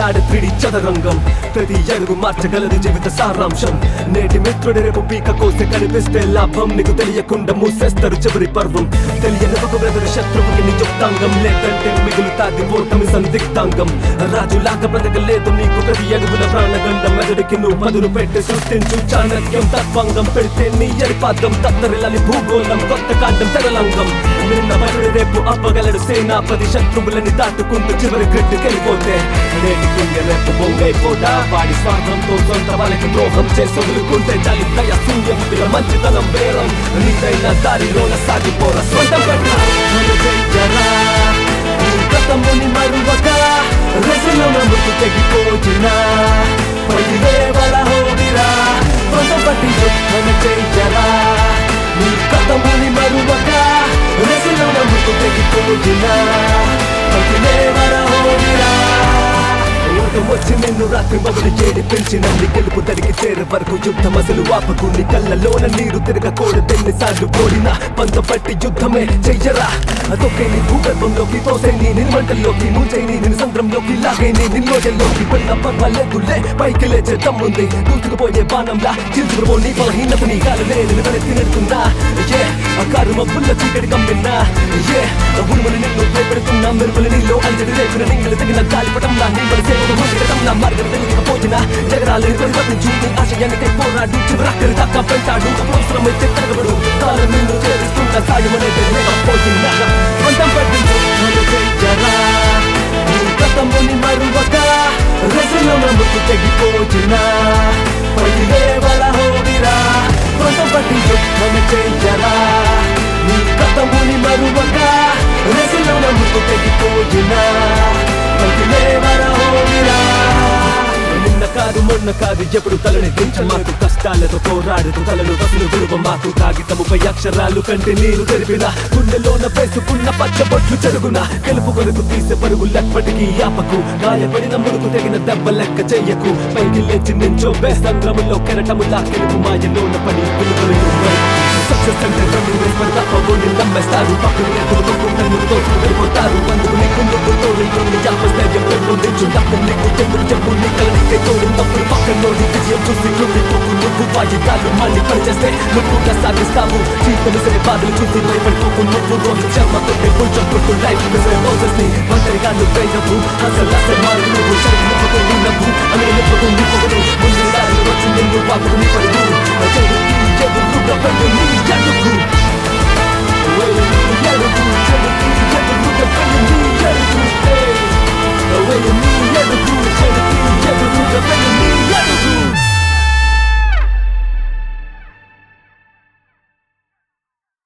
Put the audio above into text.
కదలాడే త్రిడి చదరంగం ప్రతి అడుగు మార్చగలదు జీవిత సారాంశం నేటి మిత్రుడి రేపు పీక కోసే కనిపిస్తే లాభం నీకు తెలియకుండా మూసేస్తారు చివరి పర్వం తెలియని ఒక బ్రదరు శత్రువుకి నిజుక్తాంగం లేదంటే మిగులుతాది ఓటమి సందిగ్ధాంగం రాజులాగా బ్రతకలేదు నీకు ప్రతి అడుగుల ప్రాణగండం మెదడికి నువ్వు మదులు పెట్టి సృష్టించు చాణక్యం తత్వంగం పెడితే నీ ఎడిపాదం తత్తరిల్లని భూగోళం కొత్త కాండం తెరలంగం నిన్న బయలు రేపు అవ్వగలడు సేనాపతి శత్రువులని దాటుకుంటూ చివరి గట్టుకెళ్ళిపోతే నేటి కుంగ రేపు బొంగైపోదా వాడి స్వార్థంతో సొంత వాళ్ళకి ద్రోహం చేసి వదులుకుంటే చాలి దయ శూన్యముల మంచితనం వేరం నీదైన దారిలోన సాగిపోరా సొంత పట్ల చెయ్యరా నీ గతముని మరువక రసలో నమ్ముకు తెగిపోతున్నా పైవే వల హోగిరా సొంత పట్టి యుద్ధం చెయ్యరా నీ కథముని మరువక రసలో నమ్ముకు తెగిపోతున్నా పైవే వల హోగిరా ఓటం వచ్చి నిన్ను రాత్రి మొదలు ఏడి పెంచి నన్ను గెలుపు తరిగి చేరే వరకు యుద్ధం అసలు ఆపకు నీ కళ్ళలోన నీరు తిరగకూడదెన్ని సార్లు కోరినా పంత పట్టి యుద్ధమే చెయ్యరా అదొకే నీ భూగర్భంలోకి తోసే నీ నిర్మంటల్లోకి ముంచే నీ నిన్ను సంద్రంలోకి లాగే నీ నిన్నోజల్లోకి పడిన పర్వాలేదులే పైకి లేచే తమ్ముంది దూసుకుపోయే బాణంలా చిల్చుకుపో నీ బలహీనతని కాలలే నేను వెనక్కి నెడుతున్నా ఏ ఆ కారు మబ్బుల్ల చీకటి కమ్మిన్నా ఏ ఉరుములు నిన్ను భయపెడుతున్నా మెరుపులు నీలో అంజడి రేపున నింగలు తగిన గాలిపటంలా నీ మన సేవకు ముందుకటంలా మార్గం తెలియకపోయినా జగరాలని పరివర్తించు నీ ఆశయానికై పోరాడు చివరాకరి దాకా పెంటాడు అవసరమైతే తరగబడు కాలం నిన్ను చేరుస్తున్న సాయమనేది లేకపోయినా వంటం పట్టించు నన్ను చెయ్యరా నీ గతముని మరువక రసలో నమ్ముకు తెగిపోతున్నా పైవే వల హోగిరా వంటం పట్టించు నన్ను చెయ్యరా నీ గతముని మరువక రసలో నమ్ముకు తెగిపోతున్నా పైవే వల హోగిరా నిన్న కాదు మొన్న కాదు ఎప్పుడు తలని దించ మాకు కష్టాలతో పోరాడుతూ తలలు వసలు విలువ మాకు కాగితముపై అక్షరాలు కంటే నీరు తెరిపిన గుండెలోన వేసుకున్న పచ్చబొట్లు చెరుగున గెలుపు కొరకు తీసే పరుగులెప్పటికీ ఆపకు గాయపడిన ముడుకు తెగిన దెబ్బ లెక్క చెయ్యకు పైకి లేచి నించో సంద్రములో కెరటములా గెలుపు మాయలోన పడి పిలుపులు సక్సెస్ అంటే రెండు వేసుకొని తప్పబోని నమ్మేస్తారు పక్కన ఎదురు తొక్కుంటారు తోచుకు వెళ్ళిపోతారు అందుకు నీకు నువ్వు తోడు నుండి జాపస్థైర్యం పెంపొందించు డబ్బు నీకు చెప్పుడు చెప్పు నీ కలనికే తోడు తప్పుడు పక్కన విజయం చూసి కృతి పొక్కు నువ్వు వాయిదాలు మళ్ళీ పనిచేస్తే నువ్వుగా సాగిస్తావు జీవితం సరే బాధలు చూసి భయపడిపోకు నువ్వు రోజు శర్మతో కొంచెం కొట్టు లైఫ్ సరే మోసెస్ ని ఒంటరిగా నువ్వే నవ్వు అసలు అసలు మారు నువ్వు చదువు నవ్వుతూ నీ నవ్వు అని నవ్వుతూ నీ పొగడు ముందు దారి వచ్చి నిన్ను పాపకు నీ పడుగు చెడుకి ఎదురు ప్రపంచం నీ అడుగు